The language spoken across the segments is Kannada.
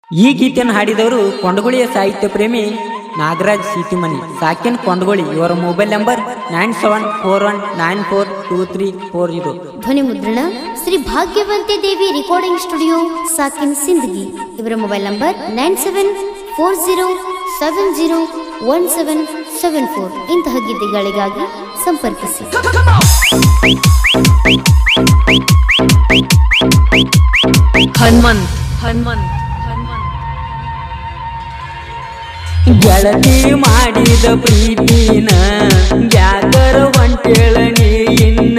ಈ ಗೀತೆಯನ್ನು ಹಾಡಿದವರು ಕೊಂಡಗುಳಿಯ ಸಾಹಿತ್ಯ ಪ್ರೇಮಿ ನಾಗರಾಜ್ ಸೀತಿಮನಿ ಸಾಕಿನ್ ಕೊಂಡಗುಳಿ ಇವರ mobile number nine seven four one nine four two three four ಇದು ಧ್ವನಿ ಮುದ್ರಣ ಶ್ರೀ ಭಾಗ್ಯವಂತಿ ದೇವಿ ರೆಕಾರ್ಡಿಂಗ್ ಸ್ಟುಡಿಯೋ ಸಾಕಿನ್ ಸಿಂದಗಿ ಇವರ mobile number nine seven four zero seven zero one seven seven four ಇಂತಹ ಗೀತೆಗಳಿಗಾಗಿ ಸಂಪರ್ಕಿಸಿ ಹನುಮಂತ್ ಹನುಮಂತ್ ಹನುಮಂತ್ ಗೆಳತಿ ಮಾಡಿದ ಪ್ರೀತಿನ ಯಾಕರ ಹೊಂಟೇಳ ನೀ ಇನ್ನ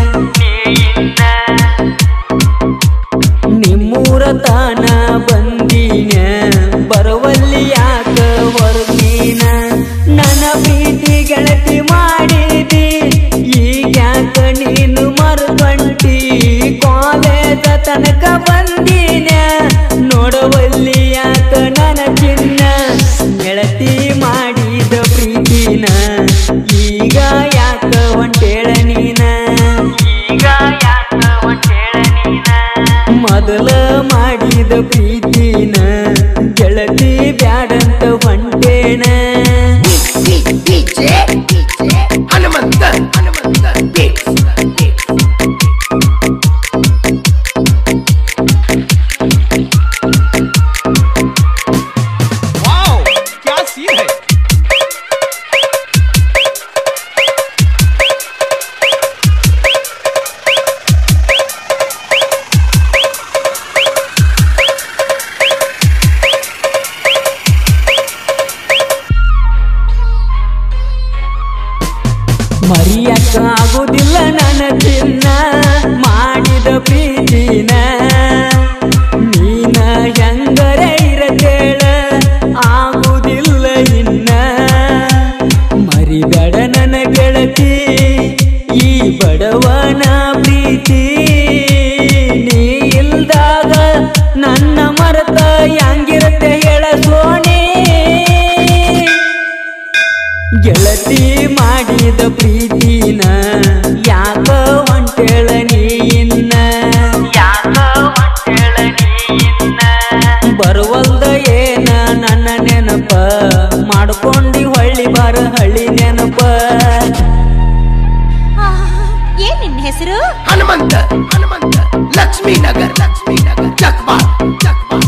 ನಿಮ್ಮೂರ ತಾನ ಬಂದೀನ ಬರವಲ್ಲಿ ಯಾಕ ಹೊರಗೀನ ನನ್ನ ಪ್ರೀತಿ ಗೆಳತಿ ಮಾಡಿದಿ ಈಗ ಯಾಕ ನೀನು ಮರುಗಂಟಿ ಕಾಲೇಜ ತನಕ ಬಂದೀನ ನೋಡವಲ್ಲಿ ಯಾಕ ನನ್ನ ಚಿನ್ನ ಗೆಳತಿ ಮಾಡಿದ ಪ್ರೀತಿನ ಈಗ ಯಾಕ ಹೊಂಟೇಳ ನೀನ ಈಗ ಯಾಕ ಹೊಂಟೇಳ ನೀನ ಮೊದಲ ಮಾಡಿದ ಪ್ರೀತಿನ ಗೆಳತಿ ಬ್ಯಾಡಂತ ಹೊಂಟೇನ DJ, DJ, Hanumanta Hanumanta Beats, beats. Wow क्या सीन है ಮರಿಯಕ್ಕ ಆಗುದಿಲ್ಲ ನನ್ನ ಚಿನ್ನ ಮಾಡಿದ ಪ್ರೀತಿನ ನೀನ ಹೆಂಗರ ಇರತೇಳ ಆಗುದಿಲ್ಲ ಇನ್ನ ಮರಿಬೇಡ ನನ್ನ ಗೆಳತಿ ಈ ಬಡವನ ಪ್ರೀತಿ ನೀ ಇಲ್ದಾಗ ನನ್ನ ಮರತ ಹೆಂಗಿರತ್ತೆ ಹೇಳ ಸೋಣಿ ಗೆಳತಿ ಮಾಡಿದ ಪ್ರೀತಿನ ಯಾಕ ಹೊಂಟೇಳ ನೀ ಇನ್ನ ಯಾಕ ಹೊಂಟೇಳ ನೀ ಇನ್ನ ಬರುವಲ್ದ ಏನ ನನ್ನ ನೆನಪ ಮಾಡ್ಕೊಂಡಿ ಹೊಳ್ಳಿ ಬಾರ ಹಳ್ಳಿ ನೆನಪ ಏನ್ ನಿನ್ನ ಹೆಸರು ಹನುಮಂತ ಹನುಮಂತ ಲಕ್ಷ್ಮೀ ನಗರ್ ಲಕ್ಷ್ಮೀ ನಗರ್ ಜಕ್ಬಾರ್ ಜಕ್ಬಾರ್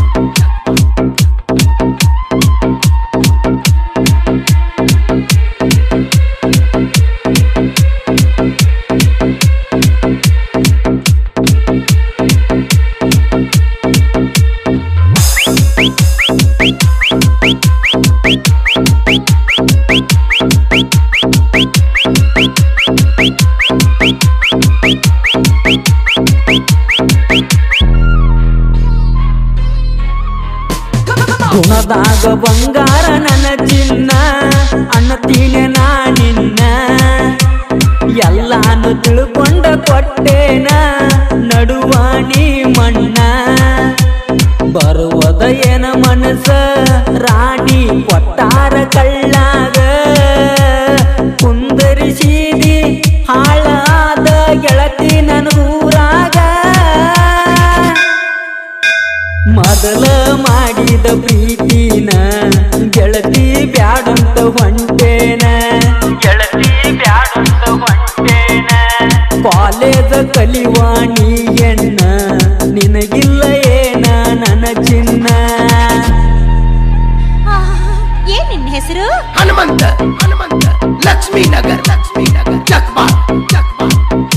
ಗುಣದಾಗ ಬಂಗಾರ ನನ್ನ ಚಿನ್ನ ಅನ್ನತೀನಿ ನಾನಿನ್ನ ಎಲ್ಲಾನು ತಿಳ್ಕೊಂಡ ಕೊಟ್ಟೇನ ನಡುವಾಣಿ ಮಣ್ಣ ಬರುವದ ಏನ ಮನಸ್ಸ ರಾಣಿ ಕೊಟ್ಟಾರ ಕಳ್ಳಾಗ ಕುಂದರಿಸಿದಿ ಹಾಳಾದ ಗೆಳತಿ ನನಗೂರಾಗ ಮೊದಲ ಮಾಡಿದ ಪ್ರೀತಿನ ಗೆಳತಿ ಬ್ಯಾಡಂತ ಹೊಂಟೇನ ಗೆಳತಿ ಬ್ಯಾಡಂತ ಹೊಂಟೇನ ಕಾಲೇಜ ಕಲಿವಾಣಿ ಎಣ್ಣ ನಿನಗಿಲ್ಲ ಏನ ನನ್ನ ಚಿನ್ನ ಏನ್ ನಿನ್ನ ಹೆಸರು ಹನುಮಂತ ಹನುಮಂತ ಲಕ್ಷ್ಮೀ ನಗರ್ ಲಕ್ಷ್ಮೀ ನಗರ್ ಜಕ್ಬಾರ್ ಜಕ್ಬಾರ್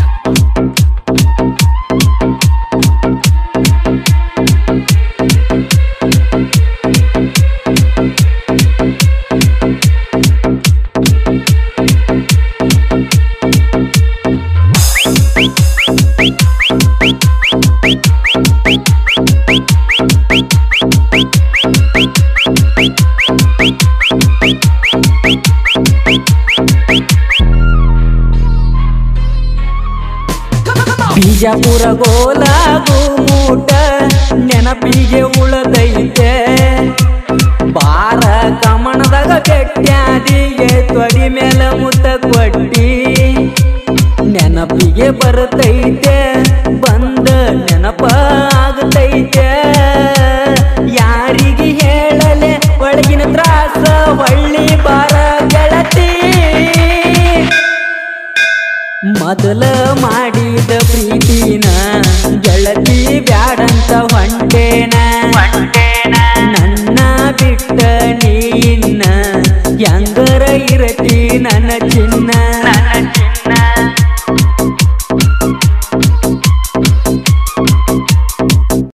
ಬಿಜಾಪುರ ಗೋಲಾಗು ಮೂಟ ನೆನಪಿಗೆ ಉಳದೈತೆ ಬಾರ ಕಮಣದಾಗ ಬೆಟ್ಟ್ಯಾದಿಗೆ ತೊಡಿ ಮೇಲೆ ಮುತ್ತ ಕೊಟ್ಟಿ ನೆನಪಿಗೆ ಬರ್ತೈತೆ ಬಂದ ನೆನಪ ಆಗತೈತೆ ಯಾರಿಗೆ ಮೊದಲ ಮಾಡಿದ ಪ್ರೀತಿನ ಗೆಳತಿ ಬ್ಯಾಡಂತ ಹೊಂಟೇನ ನನ್ನ ಬಿಟ್ಟ ನೀನ್ನ ಹೆಂಗರ ಇರತಿ ನನ್ನ ಚಿನ್ನ